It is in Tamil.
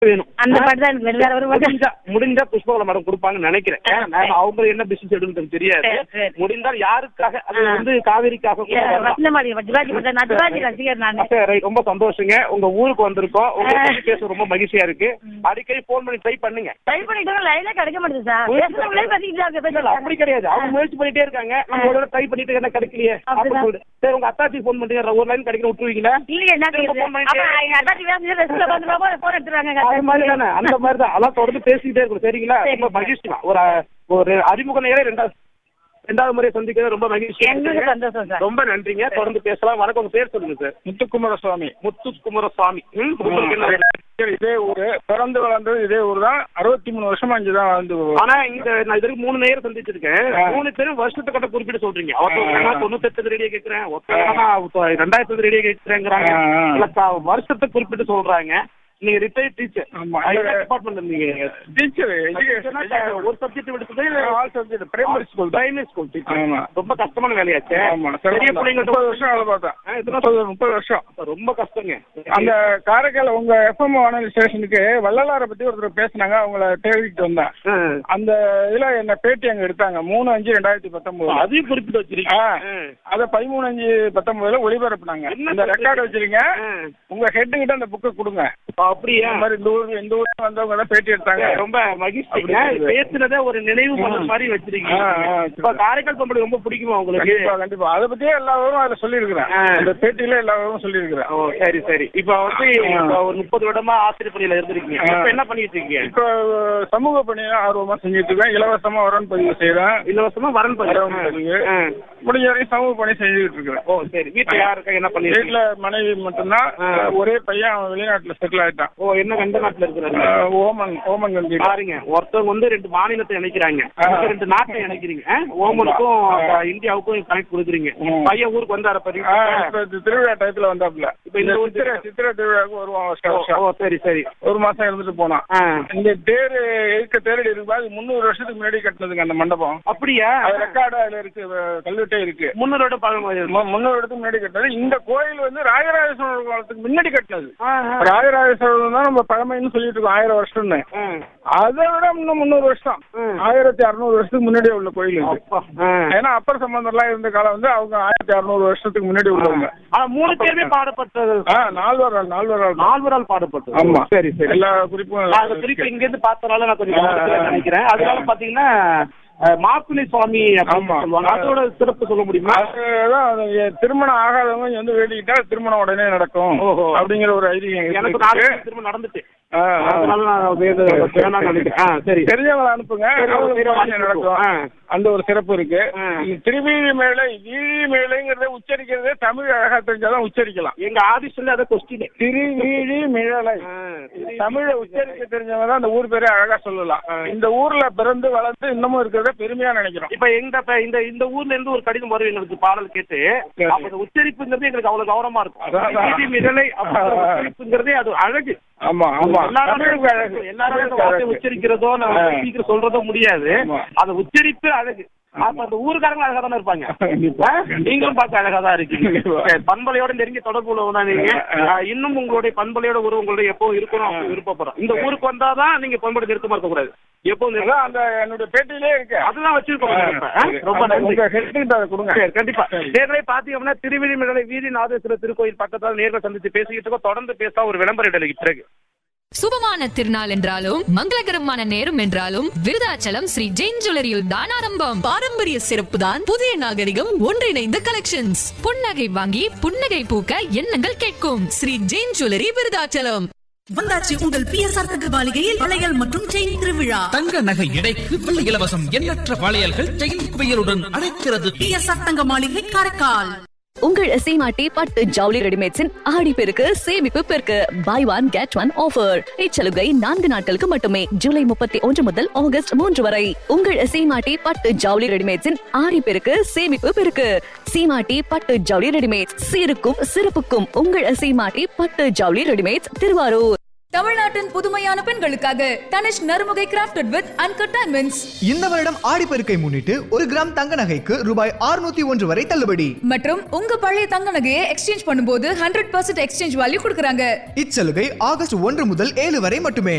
வேணும் அந்த பாட்டு தான் எனக்கு வேணும். வேற ஒரு பாட்டு முடிஞ்சா முடிஞ்சா புஷ்பகலா மேடம் கொடுப்பாங்கன்னு நினைக்கிறேன் ஏன்னா, நான் அவங்க என்ன பிசினஸ் எடுன்னு தெரியாது சரி, சரி. முடிந்தால் யாருக்காக அது ஆ. வந்து காவேரிக்காக கூட இல்ல, வரலாம். வசந்தமாடி சிவாஜி படம் நான் சிவாஜி ரசிகர் நானு சரி, right. ரொம்ப சந்தோஷங்க உங்க ஊருக்கு வந்திருக்கோம் உங்க பத்தி பேச ரொம்ப மகிழ்ச்சியா இருக்கு அடிக்கடி போன் பண்ணி ட்ரை பண்ணுங்க ட்ரை பண்ணிட்டு லைன்ல கிடைக்க மாட்டேது சார் பேசுறவங்களே பேசிக்கிட்டு இல்ல, இல்ல, இருக்காங்க அப்படி கிடையாது அவங்க முயற்சி பண்ணிட்டே இருக்காங்க நம்ம ஒரு ட்ரை பண்ணிட்டு என்ன கிடைக்கலையே அப்படி அப்படிதான். சொல்லிட்டு சரி உங்க அத்தாச்சி போன் பண்ணுங்க ஒரு லைன் கிடைக்கிற விட்டுருவீங்களா இல்லையே என்ன திரும்ப கேக்குது phone பண்ணிட்டே அப்ப எங்க அத்தாச்சி வேலை ரெஸ்ட்ல வந்துருவாங்க போன் எடுத்துறாங்க அது மாதிரி தானே அந்த மாதிரி தான் அதான் தொடர்ந்து பேசிக்கிட்டே இருக்கணும் சரிங்களா சரி. ரொம்ப மகிழ்ச்சி தான். ஒரு ஒரு அறிமுக நேரே ரெண்டாவது ரெண்டாவது முறை சந்திக்கிறது ரொம்ப மகிழ்ச்சி எங்களுக்கு சந்தோஷம் சார் ரொம்ப நன்றிங்க தொடர்ந்து பேசலாம் வணக்கம் உங்க பேர் சொல்லுங்க சார் முத்துக்குமாரசுவாமி முத்துக்குமாரசுவாமி ம், உங்களுக்கு என்ன வேலை? இதே ஊரு பிறந்து வளர்ந்தது இதே ஊர் தான் அறுபத்தி மூணு வருஷமா இங்கதான் வாழ்ந்து ஆனா இங்க நான் இது வரைக்கும் மூணு நேரம் சந்திச்சிருக்கேன் ஆ. மூணு பேரும் வருஷத்தை கட்ட குறிப்பிட்டு சொல்றீங்க ஆ. ஒருத்தர் தொண்ணூத்தெட்டு ரேடியோ கேட்கிறேன் ஒருத்தர் ரெண்டாயிரத்தி ரேடியோ கேட்கிறேங்கிறாங்க ஆ, ஆ. இல்ல, க- வருஷத்தை குறிப்பிட்டு சொல்றாங்க நீங்க ரிட்டையர்ட் டீச்சர் ஆமா. டிபார்ட்மெண்ட் இருந்தீங்க டீச்சர் ஒரு சப்ஜெக்ட் விடுத்தது all subject primary school primary school teacher ஆமா. ரொம்ப கஷ்டமான வேலையாச்சு ஆமா பெரிய முப்பது பிள்ளைங்கள்ட்ட வருஷம் வேலை பார்த்தேன் ஆ, எத்தனை முப்பது முப்பது வருஷம் ரொம்ப கஷ்டங்க அந்த காரைக்கால் உங்க எஃப்எம் வானொலி ஸ்டேஷனுக்கு வள்ளலாரை பத்தி ஒருத்தர் பேசினாங்க அவங்கள தேடிட்டு வந்தேன் ஆ. அந்த இதுல என்ன பேட்டி அங்க எடுத்தாங்க மூணு அஞ்சு ரெண்டாயிரத்தி பத்தொன்பது அதையும் குறிப்பிட்டு வச்சிருக்கீங்க ஆ. ஆ. அத பதிமூணு அஞ்சு பத்தொன்பதுல ஒளிபரப்புனாங்க என்ன அந்த ரெக்கார்டு வச்சிருங்க ஆ. உங்க ஹெட் கிட்ட அந்த புக்கை கொடுங்க அப்படியா இந்த மாதிரி இந்த ஊர் இந்த ஊர்ல வந்தவங்க தான் பேட்டி எடுத்தாங்க ரொம்ப மகிழ்ச்சிங்க அப்படி இருக்குது. பேசுனதே ஒரு நினைவு மலர் மாதிரி வச்சிருக்கீங்க ஆ, ஆ, இப்ப காரைக்கால் பம்பளை ரொம்ப பிடிக்குமா உங்களுக்கு கண்டிப்பா கண்டிப்பா அதை பத்தியே எல்லா விவரம் அதுல சொல்லியிருக்கிறேன் ஆ. அந்த பேட்டியில எல்லா விவரம் சொல்லியிருக்கிறேன் ஓ சரி சரி இப்ப வந்து ஆ. இப்ப ஒரு முப்பது வருடமா ஆசிரியர் பணியில இருந்திருக்கீங்க ஆ. இப்ப என்ன பண்ணிட்டு இருக்கீங்க இப்போ சமூக பணியை ஆர்வமா செஞ்சுட்டு இருக்கேன் இலவசமா வரன் பதிவு செய்யறேன் இலவசமா வரன் வரன் பண்ணி பதிவு ஆ. முடிஞ்ச வரைக்கும் சமூக பணி செஞ்சுக்கிட்டு இருக்கிறேன் ஓ சரி வீட்டுல யாருக்கா என்ன பண்ணிட்டு வீட்டுல மனைவி மட்டும்தான் ஆ. ஒரே பையன் அவன் வெளிநாட்டுல செட்டில் ஆயிட்டான் ஓ என்ன கண்ட நாட்டுல இருக்கிறாரு ஆஹ் ஓமன் ஓமன் கண்டி பாருங்க ஒருத்தவங்க வந்து ரெண்டு மாநிலத்தை இணைக்கிறாங்க ஆ. நீங்க ரெண்டு நாட்டை இணைக்கிறீங்க ஆ? ஓமனுக்கும் ஆ. அப்ப இந்தியாவுக்கும் கனெக்ட் கொடுக்குறீங்க ம். பையன் ஊருக்கு வந்தார பாரு ஆஹ் இப்ப இந்த திருவிழா டயத்துல வந்தாப்புல இப்ப இப்ப இந்த இந்த ஊர் சித்திரை சித்திரை திருவிழாவுக்கு வருவான் வருஷம் வருஷம் ஓ சரி சரி ஒரு மாசம் இருந்துட்டு போனான் ஆ. இந்த தேர் எதுக்க தேரடி இருக்கு அது முந்நூறு வருஷத்துக்கு முன்னாடி கட்டினதுங்க அந்த மண்டபம் அப்படியா அது ரெக்கார்டு அதுல இருக்கு அஹ் கல்வெட்டே இருக்கு முன்னரோட பழமொழி மு- முந்நூறு இடத்துக்கு முன்னாடி கட்டினது இந்த கோயில் வந்து ராஜராஜ சோழர் காலத்துக்கு முன்னாடி கட்டினது ஆ, ஆ. ராஜராஜ சோழர் தான் நம்ம பழமைன்னு சொல்லிட்டு இருக்கோம் ஆயிரம் வருஷம்னு ஆ. அதை விட இன்னும் முந்நூறு வருஷம் ம். ஆயிரத்தி அறுநூறு வருஷத்துக்கு முன்னாடி உள்ள கோயில் இது அப்பா. ஆ. ஏன்னா அப்பர் சம்பந்தம்லாம் இருந்த காலம் வந்து அவங்க ஆயிரத்தி அறுநூறு வருஷத்துக்கு முன்னாடி உள்ளவங்க ஆனா மூணு பேருமே பாடப்பட்டது ஆ நால்வர் ஆள் நால்வர் ஆள் தான். நால்வரால் பாடப்பட்டது ஆமா சரி சரி எல்லா குறிப்பும் நான் அதை திருப்பி இங்க இருந்து பார்த்தனால நான் கொஞ்சம் கவனிக்கலன்னு நினைக்கிறேன் அதனால பாத்தீங்கன்னா அஹ், மாப்பிள்ளை சுவாமி அப்படின்னு ஆமா. சொல்லுவாங்க அதோட சிறப்பு சொல்ல முடியுமா அதுதான் அது எ- திருமணம் ஆகாதவங்க இங்க வந்து வேண்டிக்கிட்டா திருமணம் உடனே நடக்கும் ஓஹோ. அப்படிங்கிற ஒரு ஐதீகம் எனக்கு இருக்கு. நாலு திரும்ப நடந்துட்டு ஆ, ஆ. அதனால நான் வேத வேணாம்னு நினைக்கிறேன் ஆ சரி தெரிஞ்சவங்களை அனுப்புங்க சரி, அவங்களுக்கு தெரிஞ்சவங்க உடனே நடக்கும் ஆ. அந்த ஒரு சிறப்பு இருக்கு ஆ. இது திருவீழி மேலை வீழி மேலைங்கிறத உச்சரிக்கிறதே தமிழ் அழகா தெரிஞ்சாதான் உச்சரிக்கலாம் எங்க ஆதிஷன்ல அதை கொஸ்டின் திருவீழி மிழலை தமிழை உச்சரிக்க தெரிஞ்சவங்க தான் அந்த ஊர் பேரே அழகா சொல்லலாம் இந்த ஊர்ல பிறந்து வளர்ந்து இன்னமும் இருக்கிறத பெருமையா நினைக்கிறோம் இப்ப எங்க இப்ப இந்த இந்த ஊர்ல இருந்து ஒரு கடிதம் வரும் எங்களுக்கு பாடல் கேட்டு சரி. அப்ப இந்த உச்சரிப்புங்கிறது எங்களுக்கு அவ்வளவு கௌரவமா இருக்கும் அதான், அதான். நீதி மிரலை அப்படிங்கிற உச்சரிப்புங்கிறதே அது அழகு ஆமா ஆமா எல்லாரும் தமிழுக்கு அழகு எல்லாரும் அந்த தமிழுக்கு வார்த்தை அழகு. உச்சரிக்கிறதோ நம்ம ஆ. சீக்கிரம் சொல்றதோ முடியாது ஆமா. அந்த உச்சரிப்பு அழகு அப்ப அந்த ஊருக்காரங்க அழகா தானே இருப்பாங்க கண்டிப்பா. ஆ? நீங்களும் பார்க்க அழகா தான் இருக்கீங்க கண்டிப்பா. சரி, பண்பலையோட நெருங்கி தொடர்பு உள்ளவனா நீங்க ஆ, இன்னும் உங்களுடைய பண்பலையோட உறவு உங்களுடைய எப்பவும் இருக்கணும் அப்படி விருப்பப்படுறோம் இந்த ஊருக்கு வந்தாதான் நீங்க பண்பலை நிறுத்தமா இருக்க கூடாது எப்பவும் நிறுத்த- அதான் அந்த என்னுடைய பேட்டியிலே இருக்கு அதுதான் வச்சிருக்கோம் இப்ப. ஆ? ரொம்ப அந்த நன்றி உங்க ஹெல்த்துக்கு அதை கொடுங்க சரி, கண்டிப்பா நேர்களை பாத்தீங்கன்னா திருவிழிமலை வீதி நாதேஸ்வரர் திருக்கோயில் பக்கத்துல நேர்ல சந்திச்சு பேசிக்கிட்டு இருக்கோம் தொடர்ந்து பேச ஒரு விளம்பர இடைவெளிக்கு பிறகு சுபமான திருநாள் என்றாலும் மங்களகரமான நேரம் என்றாலும் விருதாச்சலம் ஸ்ரீ ஜெயின் ஜுவல்லரியில் தான் ஆரம்பம் பாரம்பரிய சிறப்பு தான் புதிய நாகரிகம் ஒன்றிணைந்த கலெக்ஷன்ஸ் புன்னகை வாங்கி புன்னகை பூக்க எண்ணங்கள் கேட்கும் ஸ்ரீ ஜெயின் ஜுவல்லரி விருதாச்சலம் வந்தாச்சு உங்கள் பிஎஸ்ஆர் தகவலிகையில் வளையல் மற்றும் செயின் திருவிழா தங்க நகை எடைக்கு வெள்ளி இலவசம் எண்ணற்ற வளையல்கள் செயின் குவியலுடன் அழைக்கிறது பிஎஸ்ஆர் தங்க மாளிகை காரைக்கால் உங்கள் சீமாட்டி பட்டு ஜவுளி ரெடிமேட்ஸின் ஆடி பெருக்கு சேமிப்பு பெருக்கு buy one get one offer இச்சலுகை நான்கு நாட்களுக்கு மட்டுமே ஜூலை முப்பத்தி ஒன்று முதல் ஆகஸ்ட் மூன்று வரை உங்கள் சீமாட்டி பட்டு ஜவுளி ரெடிமேட்ஸின் ஆடி பெருக்கு சேமிப்பு பெருக்கு சீமாட்டி பட்டு ஜவுளி ரெடிமேட்ஸ் சீருக்கும் சிறப்புக்கும் உங்கள் சீமாட்டி பட்டு ஜவுளி ரெடிமேட்ஸ் திருவாரூர் தமிழ்நாட்டின் புதுமையான பெண்களுக்காக Tanishq Narumugai crafted with uncut diamonds இந்த வருடம் ஆடிப்பெருக்கை முன்னிட்டு ஒரு கிராம் தங்க நகைக்கு ரூபாய் 601 ஒன்று வரை தள்ளுபடி மற்றும் உங்க பழைய தங்க நகையை எக்ஸ்சேஞ்ச் பண்ணும்போது ஹண்ட்ரட் பர்சன்ட் எக்ஸ்சேஞ்ச் வேல்யூ கொடுக்குறாங்க இச்சலுகை ஆகஸ்ட் ஒன்று முதல் ஏழு வரை மட்டுமே